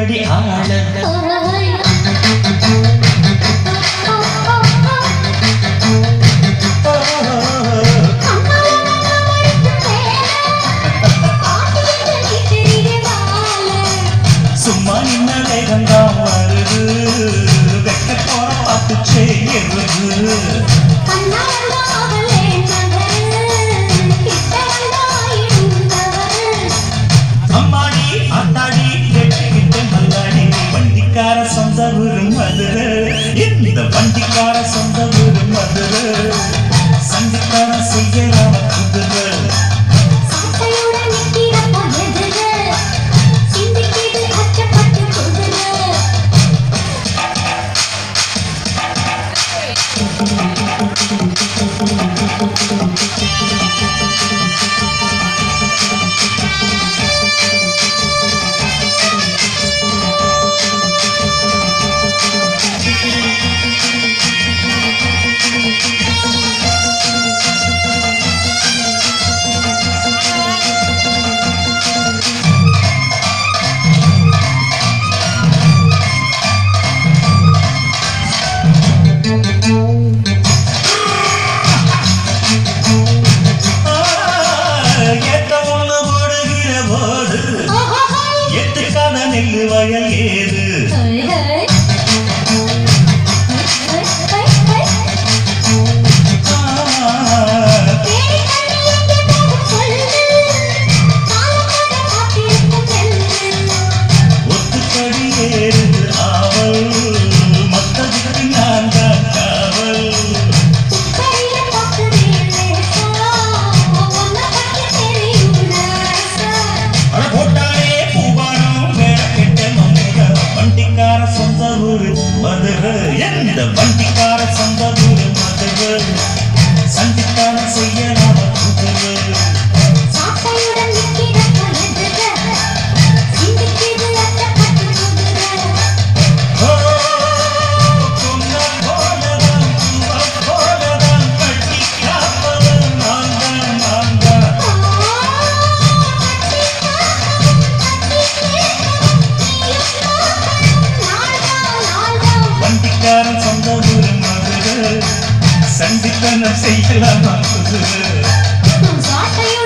இருக்குதடி ஆள சும்மா நின்ன வேகம்தான் வருது வெக்க போற பார்த்து செய்யறது அம்மாடி ஆத்தாடி கேட்டுக்கிட்டு மல்லாடி வண்டிக்கார சொந்த ஊரு மதுரை இந்த வண்டிக்கார சொந்த ஊரு மதுரை சண்டிக்கார செய்யறாம குதிரை ஏத்த ஒண்ணு போடுகிற போது எத்துக்கான நெல்லு வயல் ஏது ஆ, ஒத்துக்கடி ஏறுது ஆவல் மத்ததுக்கு நான் தான் காவல் அட போட்டாலே பூபானம் வேற கெட்ட மதுரை வண்டிக்கார சொந்த ஊரு மதுரை எந்த வண்டிக்கார சொந்த ஊரு மதுரை சண்டிக்கான செய்ய நாம குதிரை ஓ, பொங்கல் போலதான், பூவம் போலதான், கட்டி காப்பது நான் தான், நான் தான். வண்டிக்காரன் சொந்த ஊரு மதுரை சண்டித்தனம் செய்யலாமா குதிரை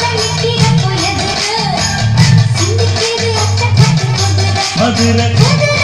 மதுரை